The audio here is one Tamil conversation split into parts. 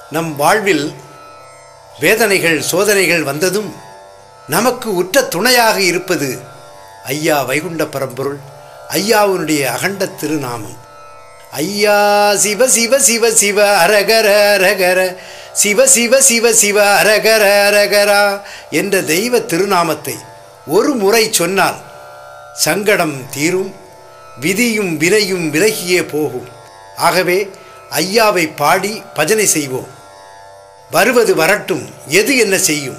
நம் வாழ்வில் வேதனைகள் சோதனைகள் வந்ததும் நமக்கு உற்ற துணையாக இருப்பது ஐயா வைகுண்ட பரம்பொருள் ஐயாவுடைய அகண்ட திருநாமம் ஐயா சிவ சிவ சிவ சிவ அரகர அரகர சிவ சிவ சிவ சிவ அரகர அரகரா என்ற தெய்வ திருநாமத்தை ஒரு முறை சொன்னால் சங்கடம் தீரும் விதியும் வினையும் விலகியே போகும் ஆகவே ஐயாவை பாடி பஜனை செய்வோம் வருவது வரட்டும் எது என்ன செய்யும்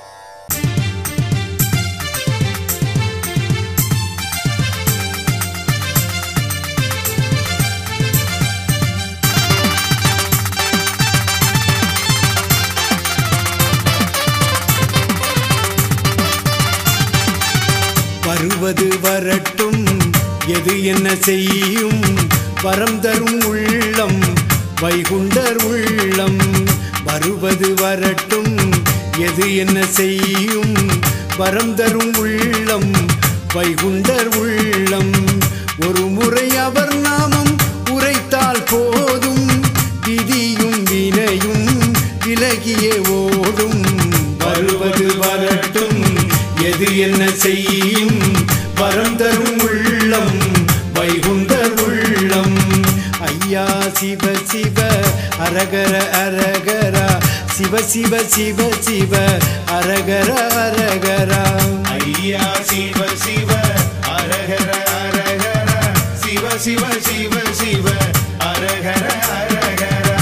வருவது வரட்டும் எது என்ன செய்யும் வரம் தரும் உள்ளம் வைகுண்டர் உள்ளம் வருவது வரட்டும் எது என்ன செய்யும் வரம் தரும் உள்ளம் வைகுண்டர் உள்ளம் ஒரு முறை அவர் நாமம் உரைத்தால் போதும் விதியும் வினையும் விலகியே ஓடும் வருவது வரட்டும் எது என்ன செய்யும் வரம் தரும் உள்ளம் வைகுண்டர் உள்ளம் ஐயா சிவ சிவ அரகர அரகரா சிவ சிவ சிவ சிவ அரகர அரகரா ஐயா சிவ சிவ அரகர அரகர சிவ சிவ சிவ சிவ அரகர அரகர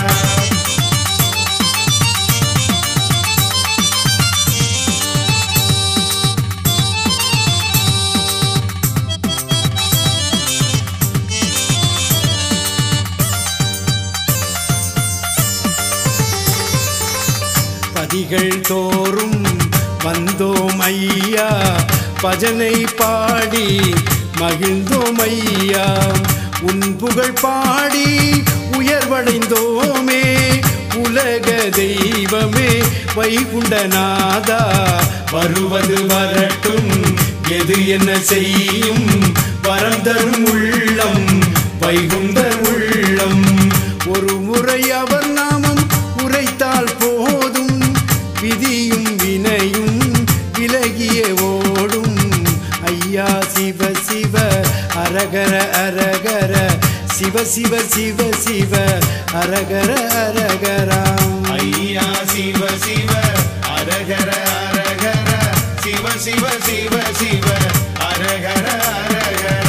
பதிகள் தோறும் வந்தோம் ஐயா பஜனை பாடி மகிழ்ந்தோம் ஐயா உன் புகழ் பாடி உயர்வடைந்தோமே உலக தெய்வமே வைகுண்டநாதா வருவது வரட்டும் எது என்ன செய்யும் வரம் தரும் உள்ளம் வைகுண்டர் உள்ளம் ஒரு முறை அவர் நாமம் உரைத்தால் போதும் விதியும் வினையும் விலகிய ஓடும் ஐயா சிவ சிவ அரகர அரகர சிவ சிவ சிவ சிவ அரகர அரகரா ஐயா சிவ சிவ அரகர அரகர சிவ சிவ சிவ சிவ அரகர அரகர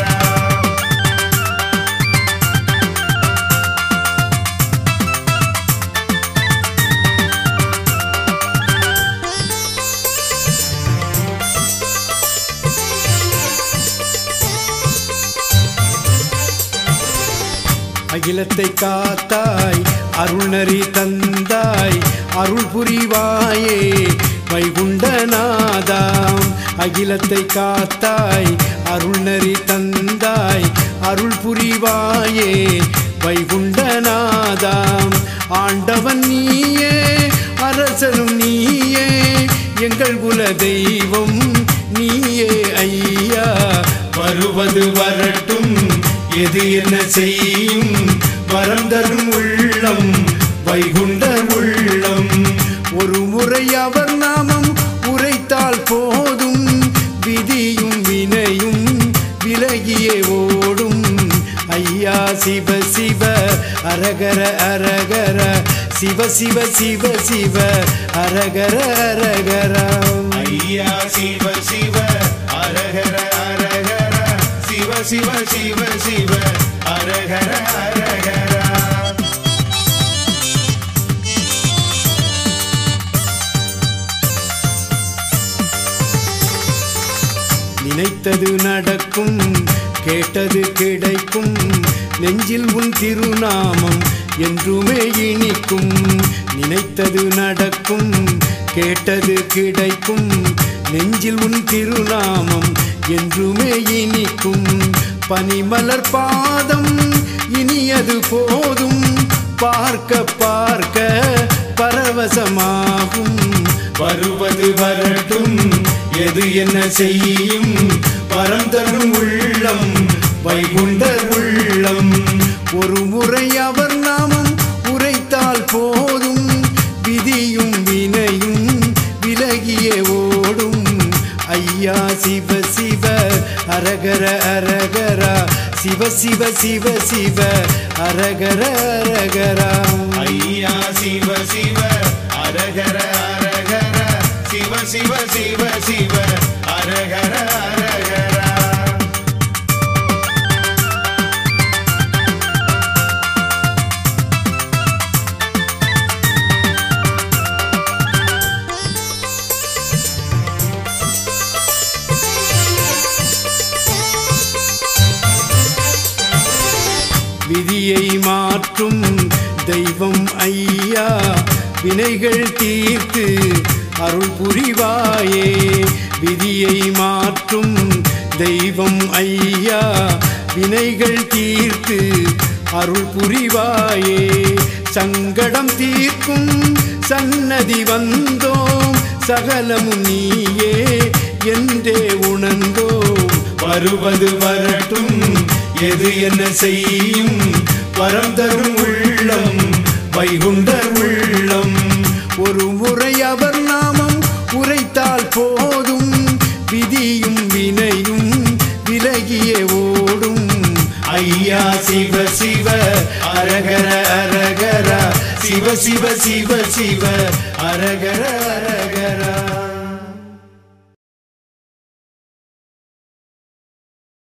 அகிலத்தை காத்தாய் அருள்நறி தந்தாய் அருள் புரிவாயே வைகுண்டநாதாம் அகிலத்தை காத்தாய் அருள்நறி தந்தாய் அருள் புரிவாயே வைகுண்டநாதாம் ஆண்டவன் நீயே அரசனும் நீயே எங்கள் குல தெய்வம் நீயே ஐயா வருவது வரட்டும் எது என்ன செய்யும் வரம் தரும் உள்ளம் வைகுண்டர் உள்ளம் ஒரு முறை அவர் நாமம் உரைத்தால் போதும் விதியும் வினையும் விலகியே ஓடும் ஐயா சிவ சிவ அரகர அரகர சிவ சிவ சிவ சிவ அரகர அரகரா ஐயா சிவ சிவ அரகர அரகர சிவ சிவ சிவ சிவ அரகர அரகர நினைத்தது நடக்கும் கேட்டது கிடைக்கும் நெஞ்சில் உன் திருநாமம் என்றுமே இனிக்கும் நினைத்தது நடக்கும் கேட்டது கிடைக்கும் நெஞ்சில் உன் திருநாமம் என்றுமே இனிக்கும் பனிமலர் பாதம் இனியது போதும் பார்க்க பார்க்க பரவசமாகும் வருவது வரட்டும் எது என்ன செய்யும் வரம் தரும் உள்ளம் வைகுண்டர் உள்ளம் ஒரு முறை அவர் நாமம் உரைத்தால் போதும் சிவ சிவ சிவ சிவ அரகர அரகரா ஐயா சிவ சிவ அரகர அரகர சிவ சிவ சிவ சிவ அரகர அரகரா விதியை மாற்றும் தெய்வம் ஐயா வினைகள் தீர்த்து அருள் புரிவாயே விதியை மாற்றும் தெய்வம் ஐயா வினைகள் தீர்த்து அருள் புரிவாயே சங்கடம் தீர்க்கும் சன்னதி வந்தோம் சகலமும் நீயே என்றே உணர்ந்தோம் வருவது வரட்டும் எது என்ன செய்யும் வரம் தரும் உள்ளம் வைகுண்டர் உள்ளம் ஒரு முறை அவர் நாமம் உரைத்தால் போதும் விதியும் வினையும் விலகியே ஓடும் ஐயா சிவ சிவ அரகர அரகர சிவ சிவ சிவ சிவ அரகர அரகர